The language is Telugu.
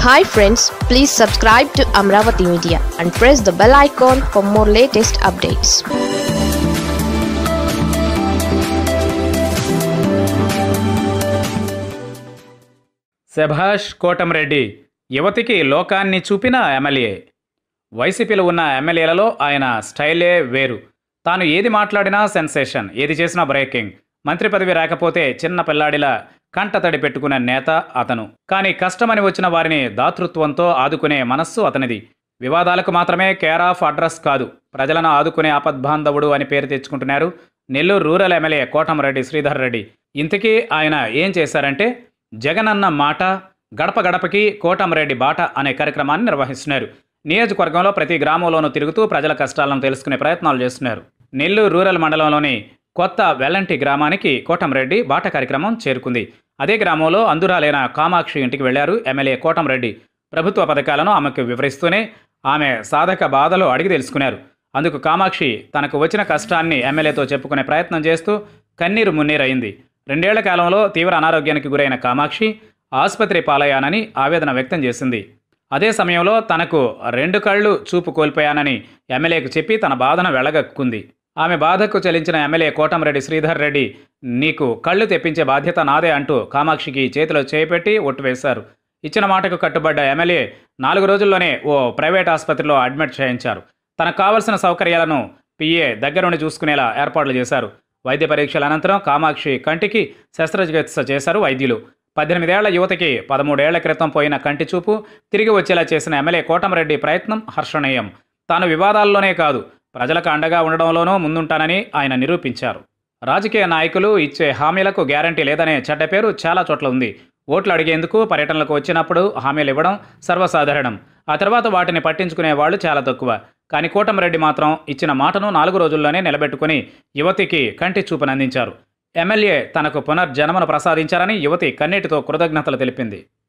hi friends please subscribe to Amaravati media and press the bell icon for more latest updates శభాష్ కోటంరెడ్డి యువతికి లోకాన్ని చూపిన ఎమ్మెల్యే వైసీపీలో ఉన్న ఎమ్మెల్యేలలో ఆయన స్టైలే వేరు తాను ఏది మాట్లాడినా సెన్సేషన్ ఏది చేసినా బ్రేకింగ్ మంత్రి పదవి రాకపోతే చిన్న పిల్లాడిలా కంటతడి పెట్టుకున్న నేత అతను కానీ కష్టమని వచ్చిన వారిని దాతృత్వంతో ఆదుకునే మనస్సు అతనిది వివాదాలకు మాత్రమే కేర్ ఆఫ్ అడ్రస్ కాదు ప్రజలను ఆదుకునే ఆపద్బాంధవుడు అని పేరు తెచ్చుకుంటున్నారు నెల్లూరు రూరల్ ఎమ్మెల్యే కోటంరెడ్డి శ్రీధర్ రెడ్డి ఇంతకీ ఆయన ఏం చేశారంటే జగనన్న మాట గడప గడపకి కోటంరెడ్డి బాట అనే కార్యక్రమాన్ని నిర్వహిస్తున్నారు నియోజకవర్గంలో ప్రతి గ్రామంలోనూ తిరుగుతూ ప్రజల కష్టాలను తెలుసుకునే ప్రయత్నాలు చేస్తున్నారు నెల్లూరు రూరల్ మండలంలోని కొత్త వెల్లంటి గ్రామానికి కోటంరెడ్డి బాట కార్యక్రమం చేరుకుంది అదే గ్రామంలో అందురాలైన కామాక్షి ఇంటికి వెళ్లారు ఎమ్మెల్యే కోటంరెడ్డి ప్రభుత్వ పథకాలను ఆమెకు వివరిస్తూనే ఆమె సాధక బాధలు అడిగి తెలుసుకున్నారు అందుకు కామాక్షి తనకు వచ్చిన కష్టాన్ని ఎమ్మెల్యేతో చెప్పుకునే ప్రయత్నం చేస్తూ కన్నీరు మున్నీరయింది రెండేళ్ల కాలంలో తీవ్ర అనారోగ్యానికి గురైన కామాక్షి ఆసుపత్రి పాలయ్యానని ఆవేదన వ్యక్తం చేసింది అదే సమయంలో తనకు రెండు కళ్ళు చూపు కోల్పోయానని ఎమ్మెల్యేకు చెప్పి తన బాధను వెళ్ళగక్కుంది ఆమె బాధకు చెల్లించిన ఎమ్మెల్యే కోటంరెడ్డి శ్రీధర్ రెడ్డి నీకు కళ్ళు తెప్పించే బాధ్యత నాదే అంటూ కామాక్షికి చేతిలో చేపెట్టి ఒట్టు వేశారు ఇచ్చిన మాటకు కట్టుబడ్డ ఎమ్మెల్యే నాలుగు రోజుల్లోనే ఓ ప్రైవేట్ ఆసుపత్రిలో అడ్మిట్ చేయించారు తనకు కావలసిన సౌకర్యాలను పిఏ దగ్గరుండి చూసుకునేలా ఏర్పాట్లు చేశారు వైద్య పరీక్షల అనంతరం కామాక్షి కంటికి శస్త్రచికిత్స చేశారు వైద్యులు పద్దెనిమిదేళ్ల యువతికి పదమూడేళ్ల క్రితం పోయిన కంటి చూపు తిరిగి వచ్చేలా చేసిన ఎమ్మెల్యే కోటంరెడ్డి ప్రయత్నం హర్షణీయం తాను వివాదాల్లోనే కాదు ప్రజలకు అండగా ఉండడంలోనూ ముందుంటానని ఆయన నిరూపించారు రాజకీయ నాయకులు ఇచ్చే హామీలకు గ్యారంటీ లేదనే చెడ్డ పేరు చాలా చోట్ల ఉంది ఓట్లు అడిగేందుకు పర్యటనలకు వచ్చినప్పుడు హామీలు ఇవ్వడం సర్వసాధారణం ఆ తర్వాత వాటిని పట్టించుకునే వాళ్ళు చాలా తక్కువ కానీ కోటమిరెడ్డి మాత్రం ఇచ్చిన మాటను నాలుగు రోజుల్లోనే నిలబెట్టుకుని యువతికి కంటి చూపునందించారు ఎమ్మెల్యే తనకు పునర్జన్మను ప్రసాదించారని యువతి కన్నీటితో కృతజ్ఞతలు తెలిపింది